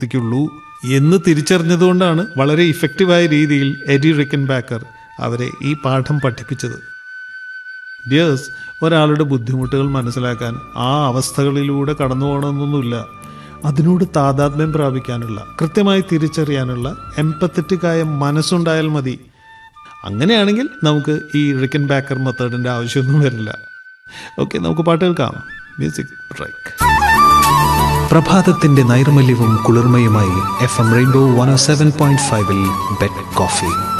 എത്തിക്കുള്ളൂ എന്ന് തിരിച്ചറിഞ്ഞതുകൊണ്ടാണ് വളരെ ഇഫക്റ്റീവായ രീതിയിൽ എഡി റിക്കൻ ബാക്കർ അവരെ ഈ പാഠം പഠിപ്പിച്ചത് ഡിയേഴ്സ് ഒരാളുടെ ബുദ്ധിമുട്ടുകൾ മനസ്സിലാക്കാൻ ആ അവസ്ഥകളിലൂടെ കടന്നു പോകണമെന്നൊന്നുമില്ല അതിനോട് താതാത്മ്യം പ്രാപിക്കാനുള്ള കൃത്യമായി തിരിച്ചറിയാനുള്ള എംപത്തറ്റിക്കായ മനസ്സുണ്ടായാൽ മതി അങ്ങനെയാണെങ്കിൽ നമുക്ക് ഈ റിക്കൻ ബാക്കർ മെത്തേഡിൻ്റെ ആവശ്യമൊന്നും വരില്ല ഓക്കെ നമുക്ക് പാട്ട് കേൾക്കാം മ്യൂസിക് ബ്രേക്ക് പ്രഭാതത്തിന്റെ നൈർമല്യവും കുളിർമയുമായി F M rainbow one seven point ഫൈവിൽ ബെറ്റ് കോഫി